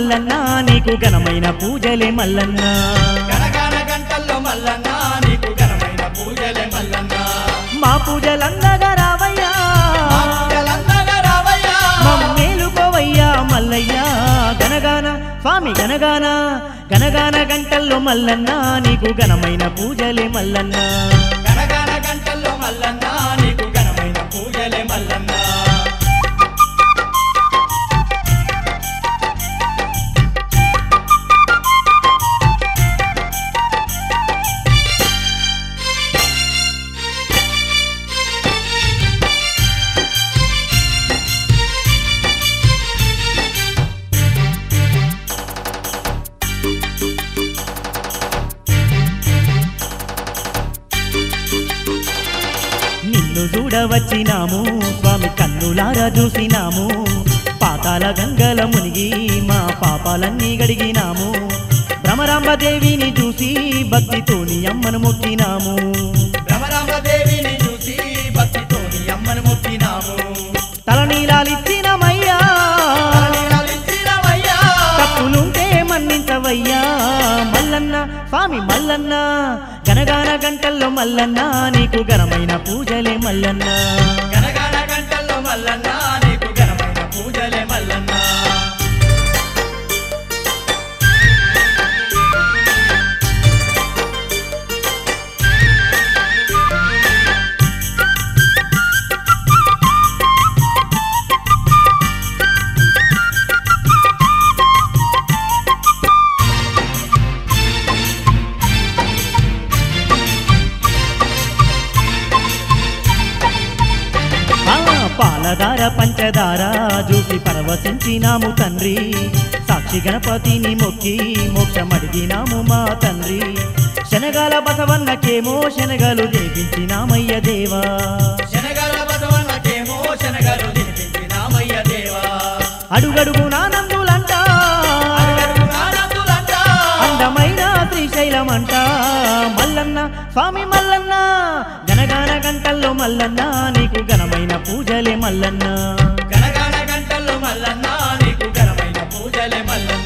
మల్లన్న నీకు ఘనమైన పూజలే మల్లన్న గనగాన గంటల్లో మల్లన్న నీకు ఘనమైన పూజలే మల్లన్న మా పూజలందగా రావయ్యా మా పూజలందగా రావయ్యా మమ్మేలుకోవయ్యా మల్లయ్యా గనగాన స్వామి గనగాన గనగాన గంటల్లో మల్లన్న నీకు ఘనమైన పూజలే మల్లన్న గనగాన గంటల్లో మల్లన్న నీకు ఘనమైన పూజలే మల్లన్న నిన్ను చూడవచ్చినాము స్వామి కన్నులారా చూసినాము పాతాల గంగల మునిగి మా పాపాలన్నీ గడిగినాము భ్రమరాంబదేవిని చూసి భక్తితోని అమ్మను మొక్కినాము భ్రమరాంబదేవిని చూసి భక్తితోని అమ్మను మొక్కినాము తలనీలాలిచ్చినమయ్యా తలనీలాలిచ్చినవయ్యా. తప్పులుంటే మన్నించవయ్యా మల్లన్న స్వామి మల్లన్న గనగాన గంటల్లో మల్లన్న నీకు ఘనమైన పూజలే మల్లన్న గనగాన గంటల్లో మల్లన్న నీకు ఘనమైన పూజలే మల్లన్న ఆ పాలధార పంచదార చూసి పరవశించినాము తండ్రి సాక్షి గణపతిని మొక్కి మోక్షం అడిగినాము మా తండ్రి శనగాల బసవన్నకేమో శనగలు దేవించినామయ్య దేవా శనగల బసవన్నకేమో శనగలు తినిపించినామయ్య దేవా అడుగడుగు నానందులంట అడుగడుగు ఆనందులంట. అందమైన శ్రీశైలమంట మల్లన్న స్వామి మల్లన్న గనగాన గంటల్లో మల్లన్న నీకు ఘనమైన పూజలే మల్లన్న గనగాన గంటల్లో మల్లన్న నీకు ఘనమైన పూజలే మల్లన్న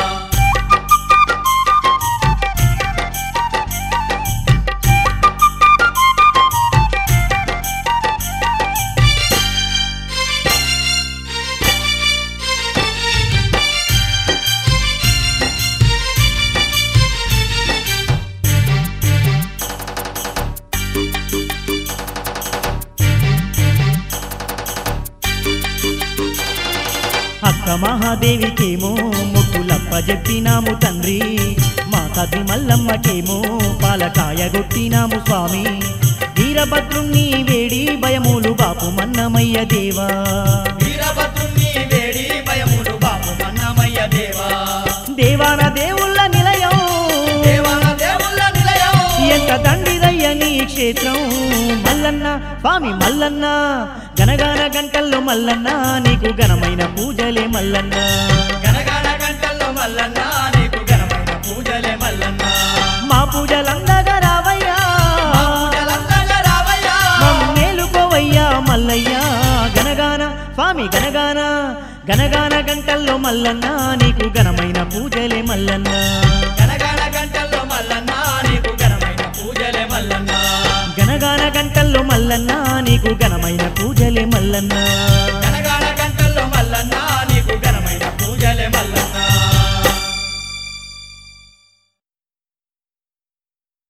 అక్క మహాదేవికేమో ముక్కులప్ప చెప్పినాము తండ్రి మా సతి మల్లమ్మకేమో పాలకాయ గొట్టినాము స్వామి వీరభద్రుణ్ణి వేడి భయములు బాపు మన్నమయ్య దేవా వీరభద్రుణ్ణి వేడి భయములు బాపు మన్నమయ్య దేవా దేవాన దేవుళ్ళ నిలయం దేవాన దేవుళ్ళ నిలయం ఎంత దండిదయ్య నీ క్షేత్రం మల్లన్న స్వామి మల్లన్న గనగాన గంటల్లో మల్లన్న నీకు ఘనమైన పూజలే మల్లన్న గనగాన గంటల్లో మల్లన్న నీకు ఘనమైన పూజలే మల్లన్న మా పూజలందగా రావయ్యా మా పూజలందగా రావయ్యా మేలుకోవయ్యా మల్లయ్య గనగాన స్వామి గనగాన గనగాన గంటల్లో మల్లన్న నీకు ఘనమైన పూజలే మల్లన్న గనగాన గంటల్లో మల్లన్న నీకు ఘనమైన పూజలే మల్లన్న గనగాన గంటల్లో మల్లన్న నీకు ఘనమైన పూజలే మల్లన్న గనగాన గంటల్లో మల్లన్న నీకు ఘనమైన పూజలే మల్లన్న